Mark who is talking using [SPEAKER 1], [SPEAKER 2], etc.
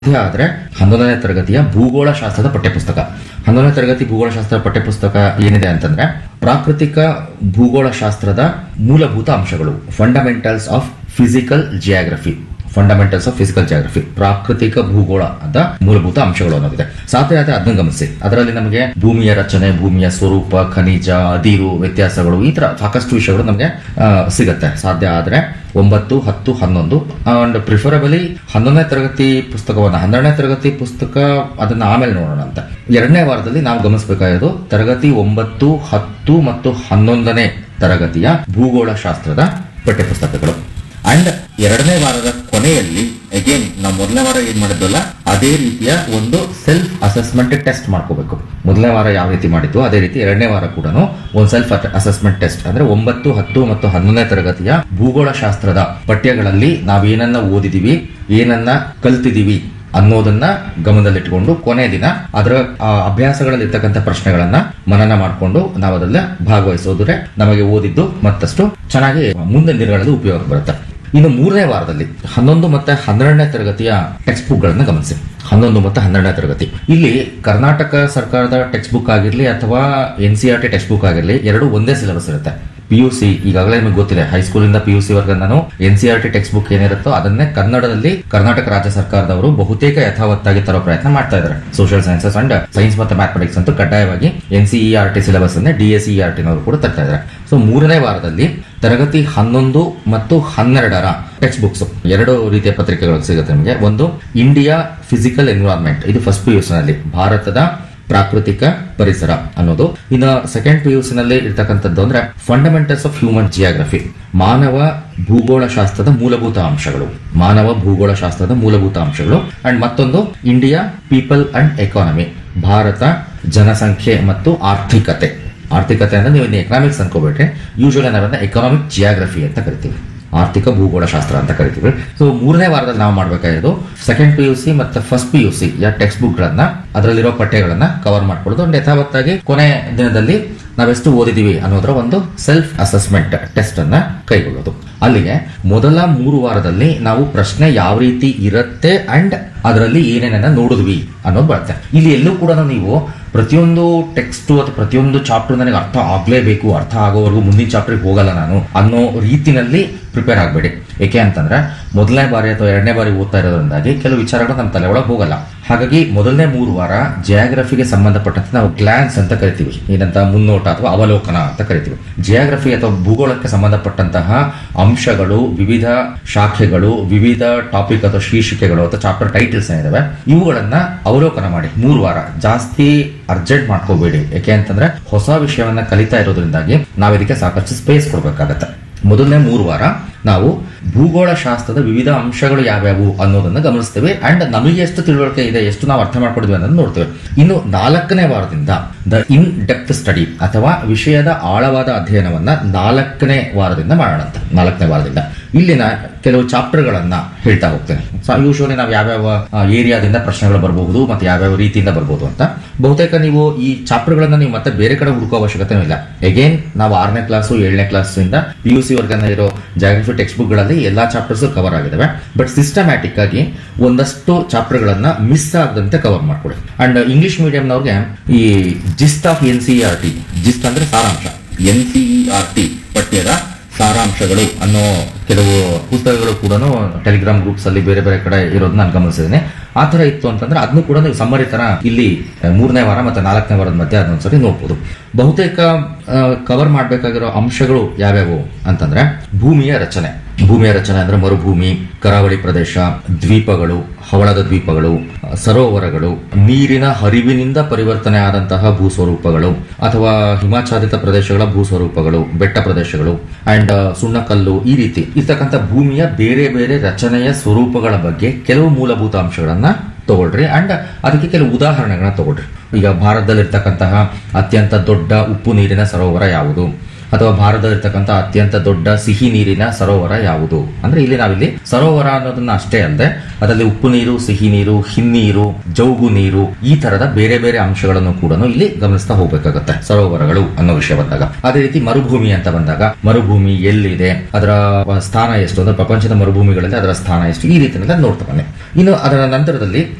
[SPEAKER 1] ಸಾಧ್ಯ ಆದ್ರೆ ಹನ್ನೊಂದನೇ ತರಗತಿಯ ಭೂಗೋಳ ಶಾಸ್ತ್ರದ ಪಠ್ಯಪುಸ್ತಕ ಹನ್ನೊಂದನೇ ತರಗತಿ ಭೂಗೋಳಶಾಸ್ತ್ರ ಪಠ್ಯಪುಸ್ತಕ ಏನಿದೆ ಅಂತಂದ್ರೆ ಪ್ರಾಕೃತಿಕ ಭೂಗೋಳಶಾಸ್ತ್ರದ ಮೂಲಭೂತ ಅಂಶಗಳು fundamentals of physical geography fundamentals of physical geography ಪ್ರಾಕೃತಿಕ ಭೂಗೋಳದ ಮೂಲಭೂತ ಅಂಶಗಳು ಅನ್ನೋದಿದೆ ಸಾಧ್ಯ ಆದ್ರೆ ಅದನ್ನ ಗಮನಿಸಿ ಅದರಲ್ಲಿ ನಮಗೆ ಭೂಮಿಯ ರಚನೆ ಭೂಮಿಯ ಸ್ವರೂಪ ಖನಿಜ ಅದಿರು ವ್ಯತ್ಯಾಸಗಳು ಈ ತರ ಸಾಕಷ್ಟು ವಿಷಯಗಳು ನಮಗೆ ಆ, ಸಿಗತ್ತೆ ಸಾಧ್ಯ ಆದ್ರೆ ಒಂಬತ್ತು ಹತ್ತು ಹನ್ನೊಂದು ಅಂಡ್ ಪ್ರಿಫರಬಲಿ ಹನ್ನೊಂದನೇ ತರಗತಿ ಪುಸ್ತಕವನ್ನ ಹನ್ನೆರಡನೇ ತರಗತಿ ಪುಸ್ತಕ ಅದನ್ನ ಆಮೇಲೆ ನೋಡೋಣ ಅಂತ ಎರಡನೇ ವಾರದಲ್ಲಿ ನಾವು ಗಮನಿಸಬೇಕಾಗಿರೋದು ತರಗತಿ ಒಂಬತ್ತು ಹತ್ತು ಮತ್ತು ಹನ್ನೊಂದನೇ ತರಗತಿಯ ಭೂಗೋಳ ಶಾಸ್ತ್ರದ ಪಠ್ಯಪುಸ್ತಕಗಳು ಅಂಡ್ ಎರಡನೇ ವಾರದ ಕೊನೆಯಲ್ಲಿ ಅಗೇನ್ ನಾವು ಮೊದಲನೇ ವಾರ ಏನ್ ಮಾಡಿದ್ವಲ್ಲ ಅದೇ ರೀತಿಯ ಒಂದು ಸೆಲ್ಫ್ ಅಸೆಸ್ಮೆಂಟ್ ಟೆಸ್ಟ್ ಮಾಡ್ಕೋಬೇಕು ಮೊದಲನೇ ವಾರ ಯಾವ ರೀತಿ ಮಾಡಿದ್ವು ಅದೇ ರೀತಿ ಎರಡನೇ ವಾರ ಕೂಡ ಒಂದು ಸೆಲ್ಫ್ ಅಸೆಸ್ಮೆಂಟ್ ಟೆಸ್ಟ್ ಅಂದ್ರೆ ಒಂಬತ್ತು ಹತ್ತು ಮತ್ತು ಹನ್ನೊಂದನೇ ತರಗತಿಯ ಭೂಗೋಳ ಶಾಸ್ತ್ರದ ಪಠ್ಯಗಳಲ್ಲಿ ನಾವೇನನ್ನ ಓದಿದೀವಿ ಏನನ್ನ ಕಲ್ತಿದೀವಿ ಅನ್ನೋದನ್ನ ಗಮನದಲ್ಲಿಟ್ಟುಕೊಂಡು ಕೊನೆ ದಿನ ಅದರ ಆ, ಅಭ್ಯಾಸಗಳಲ್ಲಿ ಇರ್ತಕ್ಕಂಥ ಪ್ರಶ್ನೆಗಳನ್ನ ಮನನ ಮಾಡಿಕೊಂಡು ನಾವು ಅದರಲ್ಲಿ ಭಾಗವಹಿಸೋದ್ರೆ ನಮಗೆ ಓದಿದ್ದು ಮತ್ತಷ್ಟು ಚೆನ್ನಾಗಿ ಮುಂದಿನ ದಿನಗಳಲ್ಲಿ ಉಪಯೋಗ ಬರುತ್ತೆ ಇನ್ನು ಮೂರನೇ ವಾರದಲ್ಲಿ ಹನ್ನೊಂದು ಮತ್ತೆ ಹನ್ನೆರಡನೇ ತರಗತಿಯ ಟೆಕ್ಸ್ಟ್ ಬುಕ್ ಗಳನ್ನ ಗಮನಿಸಿ ಹನ್ನೊಂದು ಮತ್ತೆ ಹನ್ನೆರಡನೇ ತರಗತಿ ಇಲ್ಲಿ ಕರ್ನಾಟಕ ಸರ್ಕಾರದ ಟೆಕ್ಸ್ಟ್ ಬುಕ್ ಆಗಿರ್ಲಿ ಅಥವಾ N C R T textbook ಆಗಿರ್ಲಿ ಎರಡು ಒಂದೇ ಸಿಲೆಬಸ್ ಇರುತ್ತೆ ಪಿ ಯು ಸಿ ಈಗಾಗಲೇ ನಿಮಗೆ ಗೊತ್ತಿದೆ ಹೈಸ್ಕೂಲಿಂದ ಪಿ ಯು ಸಿ ವರ್ಗ ನಾನು N C R T textbook ಏನಿರುತ್ತೋ ಅದನ್ನೇ ಕನ್ನಡದಲ್ಲಿ ಕರ್ನಾಟಕ ರಾಜ್ಯ ಸರ್ಕಾರದವರು ಬಹುತೇಕ ಯಥಾವತ್ತಾಗಿ ತರೋ ಪ್ರಯತ್ನ ಮಾಡ್ತಾ ಇದ್ದಾರೆ ಸೋಷಿಯಲ್ ಸೈನ್ಸಸ್ ಅಂಡ್ ಸೈನ್ಸ್ ಮತ್ತು ಮ್ಯಾಥಮೆಟಿಕ್ಸ್ ಅಂತೂ ಕಡ್ಡಾಯವಾಗಿ N C E R T syllabus ಅನ್ನೇ ಡಿ ಎಸ್ ಇ ಆರ್ ಟಿನವರು ಕೂಡ ತರ್ತಾ ಇದ್ದಾರೆ ಸೊ ಮೂರನೇ ವಾರದಲ್ಲಿ ತರಗತಿ ಹನ್ನೊಂದು ಮತ್ತು ಹನ್ನೆರಡರ ಟೆಕ್ಸ್ಟ್ ಬುಕ್ಸ್ ಎರಡು ರೀತಿಯ ಪತ್ರಿಕೆಗಳು ಸಿಗುತ್ತೆ ನಿಮಗೆ ಒಂದು ಇಂಡಿಯಾ ಫಿಸಿಕಲ್ ಎನ್ವಿರಾನ್ಮೆಂಟ್ ಇದು ಫಸ್ಟ್ ಪಿ ನಲ್ಲಿ ಭಾರತದ ಪ್ರಾಕೃತಿಕ ಪರಿಸರ ಅನ್ನೋದು ಇನ್ನು ಸೆಕೆಂಡ್ ಪಿ ಯು ನಲ್ಲಿ ಇರ್ತಕ್ಕಂಥದ್ದು ಅಂದ್ರೆ ಫಂಡಮೆಂಟಲ್ಸ್ ಆಫ್ ಹ್ಯೂಮನ್ ಜಿಯಾಗ್ರಫಿ ಮಾನವ ಭೂಗೋಳ ಶಾಸ್ತ್ರದ ಮೂಲಭೂತ ಅಂಶಗಳು ಮಾನವ ಭೂಗೋಳ ಶಾಸ್ತ್ರದ ಮೂಲಭೂತ ಅಂಶಗಳು ಅಂಡ್ ಮತ್ತೊಂದು India people and economy Bharat ಜನಸಂಖ್ಯೆ ಮತ್ತು ಆರ್ಥಿಕತೆ ಆರ್ಥಿಕತೆ ಅಂದ್ರೆ ನೀವು ಎಕನಾಮಿಕ್ಸ್ ಅನ್ಕೋಬೇಟ್ರೆ ಯೂಶುವಲಿ ನಾವನ್ನ ಎಕನಾಮಿಕ್ ಜಿಯಾಗ್ರಫಿ ಅಂತ ಕರಿತೀವಿ ಆರ್ಥಿಕ ಭೂಗೋಳ ಶಾಸ್ತ್ರ ಅಂತ ಕರಿತೀವಿ ಸೊ ಮೂರನೇ ವಾರದಲ್ಲಿ ನಾವು ಮಾಡಬೇಕಾಗಿರೋದು ಸೆಕೆಂಡ್ ಪಿ ಯು ಸಿ ಮತ್ತು ಫಸ್ಟ್ ಪಿ ಯು ಸಿ ಯ ಟೆಕ್ಸ್ಟ್ ಬುಕ್ ಗಳನ್ನ ಅದರಲ್ಲಿರೋ ಪಠ್ಯಗಳನ್ನ ಕವರ್ ಮಾಡ್ಕೊಳ್ಳೋದು ಒಂದು ಯಥಾವತ್ತಾಗಿ ಕೊನೆ ದಿನದಲ್ಲಿ ನಾವೆಷ್ಟು ಓದಿದೀವಿ ಅನ್ನೋದರ ಒಂದು ಸೆಲ್ಫ್ ಅಸೆಸ್ಮೆಂಟ್ ಟೆಸ್ಟ್ ಅನ್ನ ಕೈಗೊಳ್ಳೋದು ಅಲ್ಲಿಗೆ ಮೊದಲ ಮೂರು ವಾರದಲ್ಲಿ ನಾವು ಪ್ರಶ್ನೆ ಯಾವ ರೀತಿ ಇರುತ್ತೆ ಅಂಡ್ ಅದರಲ್ಲಿ ಏನೇನನ್ನ ನೋಡಿದ್ವಿ ಅನ್ನೋದು ಬರುತ್ತೆ ಇಲ್ಲಿ ಎಲ್ಲೂ ಕೂಡ ನೀವು ಪ್ರತಿಯೊಂದು ಟೆಕ್ಸ್ಟ್ ಅಥವಾ ಪ್ರತಿಯೊಂದು ಚಾಪ್ಟರ್ ನನಗೆ ಅರ್ಥ ಆಗ್ಲೇಬೇಕು ಅರ್ಥ ಆಗೋವರೆಗೂ ಮುಂದಿನ ಚಾಪ್ಟರ್ಗೆ ಹೋಗಲ್ಲ ನಾನು ಅನ್ನೋ ರೀತಿನಲ್ಲಿ ಪ್ರಿಪೇರ್ ಆಗಬೇಡಿ ಏಕೆ ಅಂತಂದ್ರೆ ಮೊದಲನೇ ಬಾರಿ ಅಥವಾ ಎರಡನೇ ಬಾರಿ ಓದ್ತಾ ಇರೋದ್ರಿಂದಾಗಿ ಕೆಲವು ವಿಚಾರಗಳು ನಮ್ಮ ತಲೆ ಒಳಗೆ ಹೋಗಲ್ಲ ಹಾಗಾಗಿ ಮೊದಲನೇ ಮೂರು ವಾರ ಜಿಯಾಗ್ರಫಿಗೆ ಸಂಬಂಧಪಟ್ಟಂತೆ ನಾವು ಗ್ಲಾನ್ಸ್ ಅಂತ ಕರಿತೀವಿ ಏನಂತ ಮುನ್ನೋಟ ಅಥವಾ ಅವಲೋಕನ ಅಂತ ಕರಿತೀವಿ ಜಿಯಾಗ್ರಫಿ ಅಥವಾ ಭೂಗೋಳಕ್ಕೆ ಸಂಬಂಧಪಟ್ಟಂತಹ ಅಂಶಗಳು ವಿವಿಧ ಶಾಖೆಗಳು ವಿವಿಧ ಟಾಪಿಕ್ ಅಥವಾ ಶೀರ್ಷಿಕೆಗಳು ಅಥವಾ ಚಾಪ್ಟರ್ ಟೈಟಲ್ಸ್ ಏನಿದಾವೆ ಇವುಗಳನ್ನ ಅವಲೋಕನ ಮಾಡಿ ಮೂರು ವಾರ ಜಾಸ್ತಿ ಅರ್ಜೆಂಟ್ ಮಾಡ್ಕೋಬೇಡಿ ಯಾಕೆ ಅಂತಂದ್ರೆ ಹೊಸ ವಿಷಯವನ್ನ ಕಲಿತಾ ಇರೋದ್ರಿಂದಾಗಿ ನಾವು ಇದಕ್ಕೆ ಸಾಕಷ್ಟು ಸ್ಪೇಸ್ ಕೊಡಬೇಕಾಗತ್ತೆ ಮೊದಲನೇ ಮೂರು ವಾರ ನಾವು ಭೂಗೋಳ ಶಾಸ್ತ್ರದ ವಿವಿಧ ಅಂಶಗಳು ಯಾವ್ಯಾವು ಅನ್ನೋದನ್ನ ಗಮನಿಸ್ತೇವೆ ಅಂಡ್ ನಮಗೆ ಎಷ್ಟು ತಿಳುವಳಿಕೆ ಇದೆ ಎಷ್ಟು ನಾವು ಅರ್ಥ ಮಾಡ್ಕೊಂಡಿದ್ವಿ ಅನ್ನೋದನ್ನ ನೋಡ್ತೇವೆ ಇನ್ನು ನಾಲ್ಕನೇ ವಾರದಿಂದ ದ ಇನ್ ಡೆಪ್ತ್ ಸ್ಟಡಿ ಅಥವಾ ವಿಷಯದ ಆಳವಾದ ಅಧ್ಯಯನವನ್ನ ನಾಲ್ಕನೇ ವಾರದಿಂದ ಮಾಡೋಣ ಅಂತ ನಾಲ್ಕನೇ ವಾರದಿಂದ ಇಲ್ಲಿನ ಕೆಲವು ಚಾಪ್ಟರ್ಗಳನ್ನ ಹೇಳ್ತಾ ಹೋಗ್ತೇನೆ ಯೂಶುವಲಿ ನಾವು ಯಾವ್ಯಾವ ಏರಿಯಾದಿಂದ ಪ್ರಶ್ನೆಗಳು ಬರಬಹುದು ಮತ್ತೆ ಯಾವ್ಯಾವ ರೀತಿಯಿಂದ ಬರ್ಬೋದು ಅಂತ ಬಹುತೇಕ ನೀವು ಈ ಚಾಪ್ಟರ್ಗಳನ್ನ ನೀವು ಮತ್ತೆ ಬೇರೆ ಕಡೆ ಹುಡುಕೋ ಅವಶ್ಯಕತೆ ಇಲ್ಲ ಅಗೇನ್ ನಾವು ಆರನೇ ಕ್ಲಾಸು ಏಳನೇ ಕ್ಲಾಸ್ ಇಂದ ಪಿ ಯು ಸಿ ವರ್ಗನ ಇರೋ ಜಾಗ್ರಫಿ ಟೆಕ್ಸ್ಟ್ ಬುಕ್ ಗಳಲ್ಲಿ ಎಲ್ಲಾ ಚಾಪ್ಟರ್ಸ್ ಕವರ್ ಆಗಿದಾವೆ ಬಟ್ ಸಿಸ್ಟಮ್ಯಾಟಿಕ್ ಆಗಿ ಒಂದಷ್ಟು ಚಾಪ್ಟರ್ ಗಳನ್ನ ಮಿಸ್ ಆಗದಂತೆ ಕವರ್ ಮಾಡ್ಕೊಡಿ ಅಂಡ್ ಇಂಗ್ಲಿಷ್ ಮೀಡಿಯಂನವ್ರಿಗೆ ಈ gist of N C R T gist ಅಂದ್ರೆ ಸಾರಾಂಶ ಎನ್ ಸಿ ಆರ್ ಟಿ ಪಠ್ಯದ ಸಾರಾಂಶಗಳು ಅನ್ನೋ ಕೆಲವು ಪುಸ್ತಕಗಳು ಕೂಡ ಟೆಲಿಗ್ರಾಮ್ ಗ್ರೂಪ್ಸ್ ಅಲ್ಲಿ ಬೇರೆ ಬೇರೆ ಕಡೆ ಇರೋದು ನಾನು ಗಮನಿಸಿದ್ದೇನೆ ಆ ತರ ಇತ್ತು ಅಂತಂದ್ರೆ ಅದನ್ನು ಕೂಡ ನೀವು ಸಮ್ಮರಿ ತರ ಇಲ್ಲಿ ಆ, ಮೂರನೇ ವಾರ ಮತ್ತೆ ನಾಲ್ಕನೇ ವಾರದ ಮಧ್ಯೆ ಅದನ್ನೊಂದ್ಸರಿ ನೋಡ್ಬೋದು ಬಹುತೇಕ ಕವರ್ ಮಾಡಬೇಕಾಗಿರೋ ಅಂಶಗಳು ಯಾವ್ಯಾವು ಅಂತಂದ್ರೆ ಭೂಮಿಯ ರಚನೆ ಭೂಮಿಯ ರಚನೆ ಅಂದ್ರೆ ಮರುಭೂಮಿ ಕರಾವಳಿ ಪ್ರದೇಶ ದ್ವೀಪಗಳು ಹವಳದ ದ್ವೀಪಗಳು ಆ, ಸರೋವರಗಳು ನೀರಿನ ಹರಿವಿನಿಂದ ಪರಿವರ್ತನೆ ಆದಂತಹ ಭೂಸ್ವರೂಪಗಳು ಅಥವಾ ಹಿಮಾಚ್ಛಾದಿತ ಪ್ರದೇಶಗಳ ಭೂಸ್ವರೂಪಗಳು ಬೆಟ್ಟ ಪ್ರದೇಶಗಳು ಅಂಡ್ ಸುಣ್ಣಕಲ್ಲು ಈ ರೀತಿ ಇರ್ತಕ್ಕಂಥ ಭೂಮಿಯ ಬೇರೆ ಬೇರೆ ರಚನೆಯ ಸ್ವರೂಪಗಳ ಬಗ್ಗೆ ಕೆಲವು ಮೂಲಭೂತ ಅಂಶಗಳನ್ನ ತಗೊಳ್ರಿ ಅಂಡ್ ಅದಕ್ಕೆ ಕೆಲವು ಉದಾಹರಣೆಗಳನ್ನ ತಗೊಳ್ರಿ ಈಗ ಭಾರತದಲ್ಲಿರ್ತಕ್ಕಂತಹ ಅತ್ಯಂತ ದೊಡ್ಡ ಉಪ್ಪು ನೀರಿನ ಸರೋವರ ಯಾವುದು ಅಥವಾ ಭಾರತದಲ್ಲಿರ್ತಕ್ಕಂಥ ಅತ್ಯಂತ ದೊಡ್ಡ ಸಿಹಿ ನೀರಿನ ಸರೋವರ ಯಾವುದು ಅಂದ್ರೆ ಇಲ್ಲಿ ನಾವಿಲ್ಲಿ ಸರೋವರ ಅನ್ನೋದನ್ನ ಅಷ್ಟೇ ಅಲ್ಲದೆ ಅದರಲ್ಲಿ ಉಪ್ಪು ನೀರು ಸಿಹಿ ನೀರು ಹಿನ್ನೀರು ಜೌಗು ನೀರು ಈ ತರದ ಬೇರೆ ಬೇರೆ ಅಂಶಗಳನ್ನು ಕೂಡ ಇಲ್ಲಿ ಗಮನಿಸ್ತಾ ಹೋಗ್ಬೇಕಾಗತ್ತೆ ಸರೋವರಗಳು ಅನ್ನೋ ವಿಷಯ ಬಂದಾಗ ಅದೇ ರೀತಿ ಮರುಭೂಮಿ ಅಂತ ಬಂದಾಗ ಮರುಭೂಮಿ ಎಲ್ಲಿದೆ ಅದರ ಸ್ಥಾನ ಎಷ್ಟು ಅಂದ್ರೆ ಪ್ರಪಂಚದ ಮರುಭೂಮಿಗಳಲ್ಲಿ ಅದರ ಸ್ಥಾನ ಎಷ್ಟು ಈ ರೀತಿಯೆಲ್ಲ ನೋಡ್ತಾ ಬನ್ನಿ ಇನ್ನು ಅದರ ನಂತರದಲ್ಲಿ